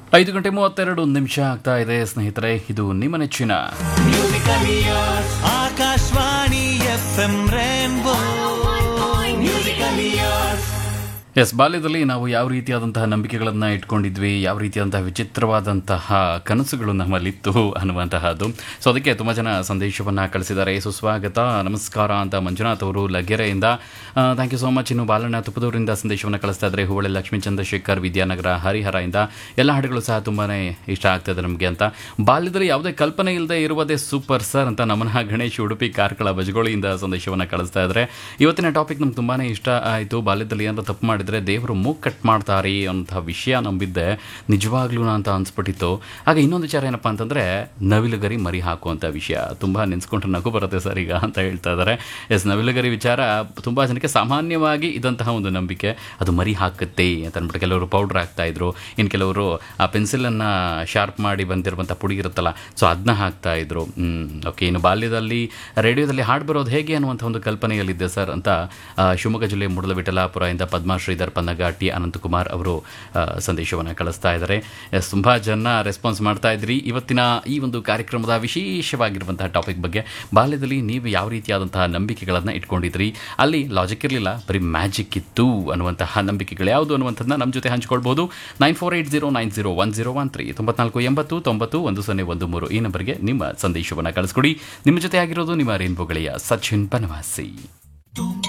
ಐದು ಗಂಟೆ ಮೂವತ್ತೆರಡು ನಿಮಿಷ ಆಗ್ತಾ ಇದೆ ಸ್ನೇಹಿತರೆ ಇದು ನಿಮ್ಮ ನೆಚ್ಚಿನ Akashvani F M rainbow musical years yes ಬಾಲ್ಯದಲ್ಲಿ ನಾವು ಯಾವ ರೀತಿಯಾದಂತಹ ನಂಬಿಕೆಗಳನ್ನು ಇಟ್ಕೊಂಡಿದ್ವಿ ಯಾವ ರೀತಿಯಾದಂತಹ ವಿಚಿತ್ರವಾದಂತಹ ಕನಸುಗಳು ನಮ್ಮಲ್ಲಿತ್ತು ಅನ್ನುವಂತಹದ್ದು ಸೊ ಅದಕ್ಕೆ ತುಂಬ ಜನ ಸಂದೇಶವನ್ನು ಕಳಿಸಿದ್ದಾರೆ ಸುಸ್ವಾಗತ ನಮಸ್ಕಾರ ಅಂತ ಮಂಜುನಾಥ್ ಅವರು ಲಗೆರೆಯಿಂದ ಥ್ಯಾಂಕ್ ಯು ಸೋ ಮಚ್ ಇನ್ನು ಬಾಲಣ್ಣ ತುಪ್ಪದೂರಿಂದ ಸಂದೇಶವನ್ನು ಕಳಿಸ್ತಾ ಇದ್ದಾರೆ ಹೂವಳೆ ಲಕ್ಷ್ಮೀ ಚಂದ್ರಶೇಖರ್ ವಿದ್ಯಾನಗರ ಹರಿಹರದಿಂದ ಎಲ್ಲ ಹಾಡುಗಳು ಸಹ ತುಂಬಾ ಇಷ್ಟ ಆಗ್ತದೆ ನಮಗೆ ಅಂತ ಬಾಲ್ಯದಲ್ಲಿ ಯಾವುದೇ ಕಲ್ಪನೆ ಇಲ್ಲದೆ ಇರುವುದೇ ಸೂಪರ್ ಸರ್ ಅಂತ ನಮನ ಗಣೇಶ್ ಉಡುಪಿ ಕಾರ್ಕಳ ಬಜಗೋಳಿಯಿಂದ ಸಂದೇಶವನ್ನು ಕಳಿಸ್ತಾ ಇದ್ದಾರೆ ಇವತ್ತಿನ ಟಾಪಿಕ್ ನಮ್ಗೆ ತುಂಬಾ ಇಷ್ಟ ಆಯಿತು ಬಾಲ್ಯದಲ್ಲಿ ಏನಾದ್ರು ತಪ್ಪು ಮಾಡಿದರೆ ದೇವರು ಮೂಗ್ ಕಟ್ ಮಾಡ್ತಾರೆ ಅನ್ನೋಂಥ ವಿಷಯ ನಂಬಿದ್ದೆ ನಿಜವಾಗ್ಲೂ ಅಂತ ಅನ್ಸ್ಬಿಟ್ಟಿತ್ತು ಆಗ ಇನ್ನೊಂದು ವಿಚಾರ ಏನಪ್ಪ ಅಂತಂದರೆ ನವಿಲುಗರಿ ಮರಿ ಹಾಕುವಂಥ ವಿಷಯ ತುಂಬ ನೆನೆಸ್ಕೊಂಡ್ರೆ ನಗು ಬರುತ್ತೆ ಸರ್ ಈಗ ಅಂತ ಹೇಳ್ತಾ ಇದ್ದಾರೆ ಎಸ್ ನವಿಲುಗರಿ ವಿಚಾರ ತುಂಬ ಜನಕ್ಕೆ ಸಾಮಾನ್ಯವಾಗಿ ಇದಂತಹ ಒಂದು ನಂಬಿಕೆ ಅದು ಮರಿ ಹಾಕುತ್ತೆ ಅಂತ ಅಂದ್ಬಿಟ್ಟು ಕೆಲವರು ಪೌಡ್ರ್ ಹಾಕ್ತಾ ಇದ್ರು ಇನ್ನು ಕೆಲವರು ಆ ಪೆನ್ಸಿಲನ್ನು ಶಾರ್ಪ್ ಮಾಡಿ ಬಂದಿರುವಂಥ ಪುಡಿ ಇರುತ್ತಲ್ಲ ಸೊ ಅದನ್ನ ಹಾಕ್ತಾ ಇದ್ರು ಓಕೆ ಇನ್ನು ಬಾಲ್ಯದಲ್ಲಿ ರೇಡಿಯೋದಲ್ಲಿ ಹಾಡು ಬರೋದು ಹೇಗೆ ಅನ್ನುವಂಥ ಒಂದು ಕಲ್ಪನೆಯಲ್ಲಿದ್ದೆ ಸರ್ ಅಂತ ಆ, ಶಿವಮೊಗ್ಗ ಜಿಲ್ಲೆ ಮೂಡಲವಿಠಲಾಪುರದಿಂದ ಪದ್ಮ ಶ್ರೀಧರ್ ಪನ್ನಗಾಟಿ ಅನಂತಕುಮಾರ್ ಅವರು ಸಂದೇಶವನ್ನು ಕಳಿಸ್ತಾ ಇದ್ದಾರೆ ಎಸ್ ತುಂಬ ಜನ ರೆಸ್ಪಾನ್ಸ್ ಮಾಡ್ತಾ ಇದ್ರಿ ಇವತ್ತಿನ ಈ ಒಂದು ಕಾರ್ಯಕ್ರಮದ ವಿಶೇಷವಾಗಿರುವಂತಹ ಟಾಪಿಕ್ ಬಗ್ಗೆ ಬಾಲ್ಯದಲ್ಲಿ ನೀವು ಯಾವ ರೀತಿಯಾದಂತಹ ನಂಬಿಕೆಗಳನ್ನು ಇಟ್ಕೊಂಡಿದ್ರಿ ಅಲ್ಲಿ ಲಾಜಿಕ್ ಇರಲಿಲ್ಲ ಬರೀ ಮ್ಯಾಜಿಕ್ ಇತ್ತು ಅನ್ನುವಂತಹ ನಂಬಿಕೆಗಳು ಯಾವುದು ಅನ್ನುವಂಥದ್ದನ್ನ ನಮ್ಮ ಜೊತೆ ಹಂಚ್ಕೊಳ್ಬೋದು nine four eight zero nine zero one zero one three ತೊಂಬತ್ನಾಲ್ಕು ಎಂಬತ್ತು ತೊಂಬತ್ತು ಒಂದು ಸೊನ್ನೆ ಒಂದು ಮೂರು ಈ ನಂಬರ್ಗೆ ನಿಮ್ಮ ಸಂದೇಶವನ್ನು ಕಳಿಸ್ಕೊಡಿ ನಿಮ್ಮ ಜೊತೆ ಆಗಿರೋದು ನಿಮ್ಮ ರೇನ್ಬೋ ಗೆಳೆಯ ಸಚಿನ್ ಬನವಾಸಿ